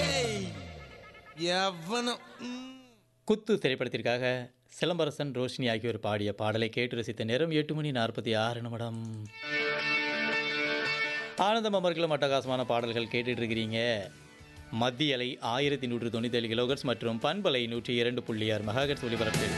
ஏய் எவனும் ம். குத்து திரைப்படத்திற்காக சிலம்பரசன் ரோஷினி ஆகியோர் பாடிய பாடலை கேட்டு ரசித்த நேரம் எட்டு மணி நாற்பத்தி ஆறு நிமிடம் ஆனந்தம் அமர்களும் அட்டகாசமான பாடல்கள் கேட்டுட்டு இருக்கிறீங்க மத்திய அலை ஆயிரத்தி நூற்று தொண்ணூற்றி ஏழு கிலோகர்ஸ் மற்றும் பண்பலை நூற்றி இரண்டு புள்ளி ஆறு மெகாகர்ஸ் ஒலிபரப்பில்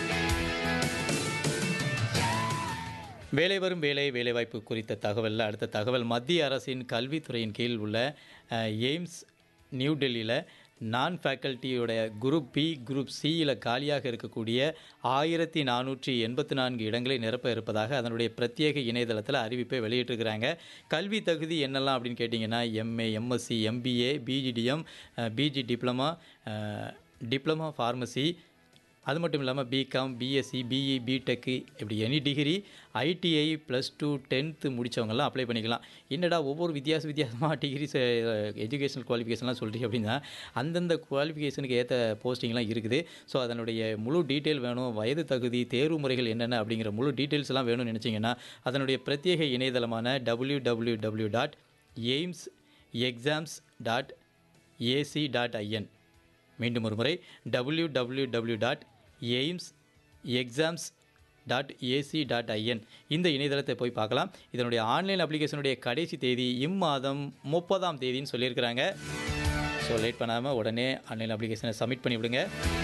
வேலை வரும் வேலை வேலைவாய்ப்பு குறித்த தகவலில் அடுத்த தகவல் மத்திய அரசின் கல்வித்துறையின் கீழ் உள்ள அஹ், எய்ம்ஸ் நியூ டெல்லியில் நான் ஃபேக்கல்ட்டியோட குரூப் பி குரூப் சியில் காலியாக இருக்கக்கூடிய ஆயிரத்தி நானூற்றி எண்பத்தி நான்கு இடங்களை நிரப்ப இருப்பதாக அதனுடைய பிரத்யேக இணையதளத்தில் அறிவிப்பை வெளியிட்டிருக்கிறாங்க கல்வி தகுதி என்னெல்லாம் அப்படின்னு கேட்டிங்கன்னா MA MSc MBA PGDM PG diploma diploma pharmacy அது மட்டும் இல்லாமல் பிகாம் பிஎஸ்சி பிஇ பிடெக்கு இப்படி any degree ITI plus two tenth முடித்தவங்கெல்லாம் அப்ளை பண்ணிக்கலாம் என்னடா ஒவ்வொரு வித்தியாச வித்தியாசமாக டிகிரி எஜுகேஷனல் குவாலிஃபிகேஷன்லாம் சொல்கிறீங்க அப்படின்னா அந்தந்த குவாலிஃபிகேஷனுக்கு ஏற்ற போஸ்டிங்லாம் இருக்குது ஸோ அதனுடைய முழு டீட்டெயில் வேணும் வயது தகுதி தேர்வு முறைகள் என்னென்ன அப்படிங்கிற முழு டீட்டெயில்ஸ் எல்லாம் வேணும்னு நினச்சிங்கன்னா அதனுடைய பிரத்யேக இணையதளமான W W W dot AIIMS exams dot ac dot in மீண்டும் ஒரு முறை W W W dot AIIMS exams dot ac dot in இந்த இணையதளத்தை போய் பார்க்கலாம் இதனுடைய ஆன்லைன் அப்ளிகேஷனுடைய கடைசி தேதி இம்மாதம் முப்பதாம் தேதின்னு சொல்லியிருக்கிறாங்க ஸோ லேட் பண்ணாமல் உடனே ஆன்லைன் அப்ளிகேஷனை சப்மிட் பண்ணி விடுங்க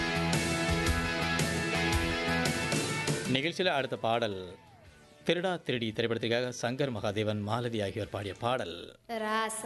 நிகழ்ச்சியில் அடுத்த பாடல் திருடா திருடி திரைப்படத்திற்காக சங்கர் மகாதேவன் மாலதி ஆகியோர் பாடிய பாடல் ராசா